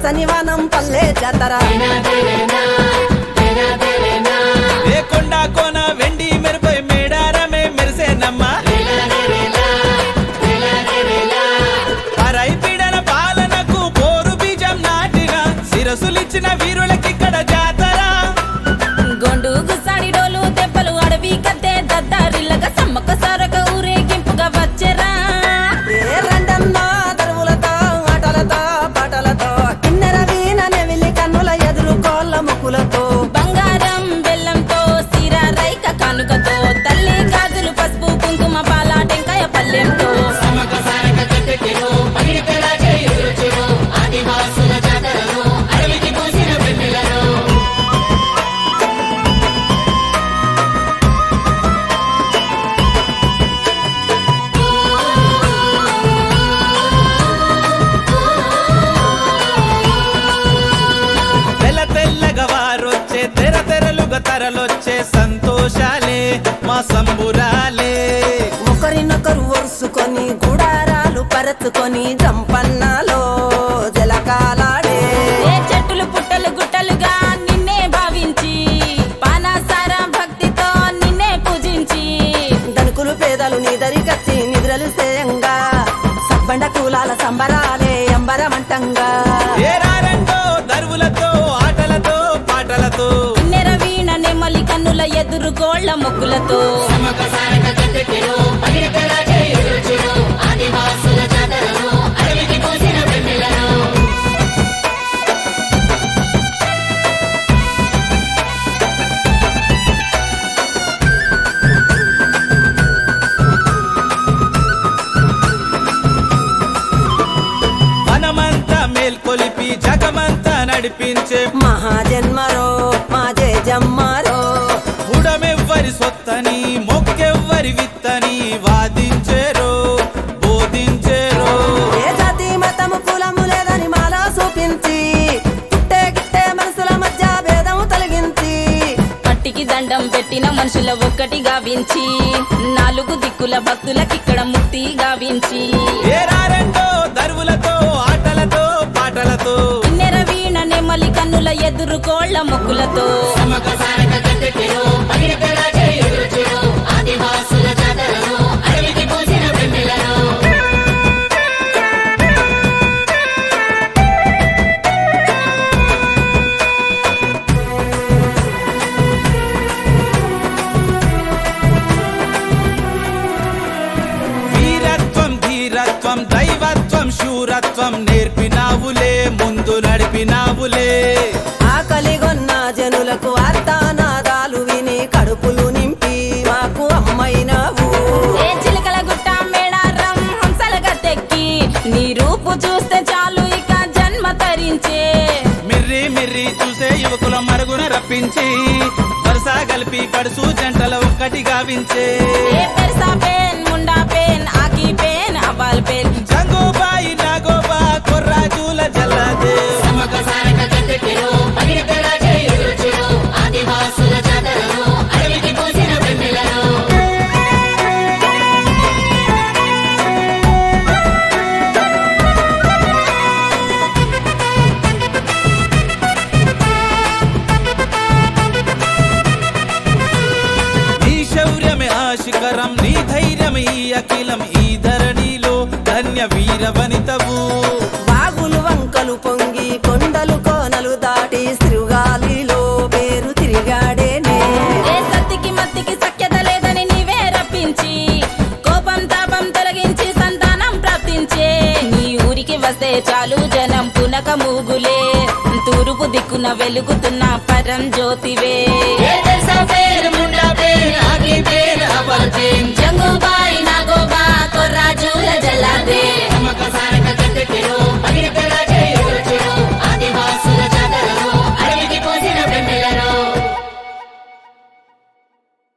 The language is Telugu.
పచ్చని వనం పల్లె జాతర ఏ కొండ కోన వెండి మెరుపై మేడారమే మెరిసేనమ్మా పరై పీడన పాలనకు పోరు బీజం నాటిన శిరసులిచ్చిన వీరులకి ఇక్కడ జాతర గొండు గుసాడి డోలు దెబ్బలు అడవి కద్దే దద్దారిల్లగా సమ్మక్క సారక ఊరేగింపుగా వచ్చెరా ఏ రండన్నా దరువులతో ఆటలతో పాటలతో కిన్నెర వీణ నెవిలి కన్నుల ఎదురు కోళ్ళ ముక్కులతో బంగారం బెల్లంతో సిర రైక కానుకతో తల్లి గాజులు పసుపు కుంకుమ పాల టెంకాయ పల్లెంతో తెల్ల తెల్లగా వారొచ్చే తెర తెరలుగా తరలొచ్చే సంతోషాలే మా సంబురాలే ఒకరినొకరు ఒరుసుకొని గుడారాలు పరచుకొని జంపన్నాలో జలకాలాడే ఏ చెట్టులు పుట్టలు గుట్టలుగా నిన్నే భావించి పానాసార భక్తితో నిన్నే పూజించి దనుకులు పేదలు నిదరికచ్చి నిద్రలు సేయంగా సబ్బండ కూలాల సంబరాలే అంబరమంటంగా ఏరారంటో దరువులతో ఆటలతో పాటలతో నెర వీణ నెమలి కన్నుల ఎదురు గోళ్ల మొక్కులతో మనమంతా మేల్కొలిపి జగమంతా నడిపించే మహాజన్మరో మా జయజమ్మరో బుడమెవ్వరి సొత్తని మొక్కెవ్వరి విత్తని వాదించేరో బోధించేరో ఏ జాతి మతము కులము లేదని మాలా చూపించి పుట్టే గిట్టే మనసుల మధ్య భేదం తొలగించి మట్టికి దండం పెట్టిన మనుషుల ఒక్కటి గావించి నాలుగు దిక్కుల భక్తులకిక్కడ ముక్తి గావించి ఏరారంటో దరువులతో ఆటలతో పాటలతో నెర వీణ నెమలి కన్నుల ఎదురు గోళ్ల మొక్కులతో వీరత్వం ధీరత్వం దైవత్వం శూరత్వం నేర్పినావులే ముందు నడిపినావులే ఆకలిగొన్న జనులకు అర్థనాదాలు విని కడుపులు నింపి మాకు అమ్మైనవు ఏ చిలకల గుట్ట మేడారం హంసల గట్టెక్కి నీ రూపు చూస్తే చాలు ఇక జన్మ తరించే మిర్రి మిర్రి చూసే యువకుల మరుగున రప్పించి వరుస కలిపి పడుసు జంటల ఒక్కటి గావించే ఏ పెరసా పేన్ ముండా పేన్ ఆకి పేన్ అబాల్ పేన్ జంగోబాయి నాగోబా కొర్రాజుల జల్లదే నీ శౌర్యమే ఆశిఖరం నీ ధైర్యమే ఈ అఖిలం ఈ ధరణిలో ధన్య వీర వనితవు వాగులు వంకలు పొంగి కొండలు కోనలు దాటి శృగాలిలో పేరు తిరిగాడేనే ఏ సత్తికి మత్తికి సఖ్యత లేదని నీవే రప్పించి కోపం తాపం తొలగించి సంతానం ప్రాప్తించే నీ ఊరికి వస్తే చాలు జనం పునక మూగులే తూర్పు దిక్కున వెలుగుతున్న పరం జ్యోతివే ఏ దేశమే